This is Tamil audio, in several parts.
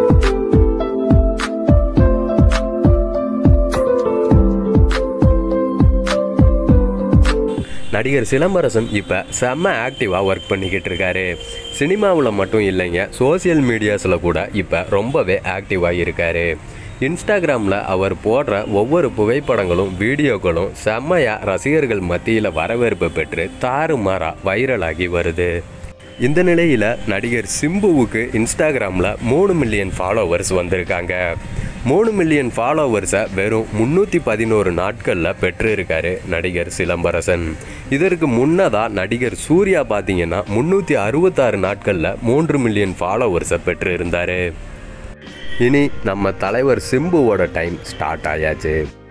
நடிகர் சிலம்பரசன் இப்போ செம்ம ஆக்டிவாக ஒர்க் பண்ணிக்கிட்டு இருக்காரு சினிமாவில் மட்டும் இல்லைங்க சோசியல் மீடியாஸில் கூட இப்போ ரொம்பவே ஆக்டிவாக இருக்காரு இன்ஸ்டாகிராமில் அவர் போடுற ஒவ்வொரு புகைப்படங்களும் வீடியோக்களும் செம்மையாக ரசிகர்கள் மத்தியில் வரவேற்பு பெற்று தாறுமாறா வைரலாகி வருது இந்த நிலையில் நடிகர் சிம்புவுக்கு இன்ஸ்டாகிராமில் மூணு மில்லியன் ஃபாலோவர்ஸ் வந்திருக்காங்க மூணு மில்லியன் ஃபாலோவர்ஸை வெறும் முந்நூற்றி பதினோரு நாட்களில் பெற்றிருக்காரு நடிகர் சிலம்பரசன் இதற்கு முன்னதாக நடிகர் சூர்யா பார்த்தீங்கன்னா முந்நூற்றி அறுபத்தாறு நாட்களில் மூன்று மில்லியன் ஃபாலோவர்ஸை பெற்று இருந்தார் இனி நம்ம தலைவர் சிம்புவோட டைம் ஸ்டார்ட் ஆயாச்சு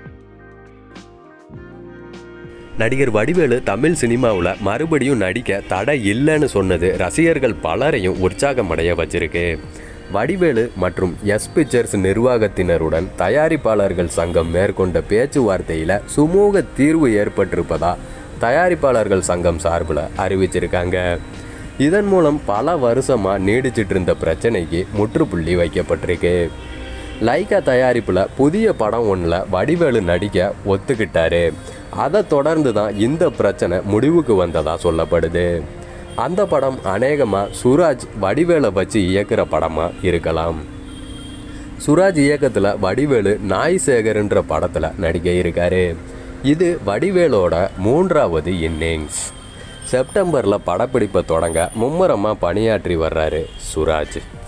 நடிகர் வடிவேலு தமிழ் சினிமாவில் மறுபடியும் நடிக்க தடை இல்லைன்னு சொன்னது ரசிகர்கள் பலரையும் உற்சாகமடைய வச்சிருக்கு வடிவேலு மற்றும் எஸ் பிக்சர்ஸ் நிர்வாகத்தினருடன் தயாரிப்பாளர்கள் சங்கம் மேற்கொண்ட பேச்சுவார்த்தையில் சுமூக தீர்வு ஏற்பட்டிருப்பதா தயாரிப்பாளர்கள் சங்கம் சார்பில் அறிவிச்சிருக்காங்க இதன் மூலம் பல வருஷமாக நீடிச்சிட்டு இருந்த பிரச்சனைக்கு முற்றுப்புள்ளி வைக்கப்பட்டிருக்கு லைக்கா தயாரிப்பில் புதிய படம் ஒன்றில் வடிவேலு நடிக்க ஒத்துக்கிட்டாரு அதை தொடர்ந்து தான் இந்த பிரச்சனை முடிவுக்கு வந்ததாக சொல்லப்படுது அந்த படம் அநேகமாக சுராஜ் வடிவேலை வச்சு இயக்குற படமாக இருக்கலாம் சுராஜ் இயக்கத்தில் வடிவேலு நாய் சேகர்ன்ற படத்தில் நடிக்க இருக்காரு இது வடிவேலோட மூன்றாவது இன்னிங்ஸ் செப்டம்பரில் படப்பிடிப்பை தொடங்க மும்முரமாக பணியாற்றி வர்றாரு சுராஜ்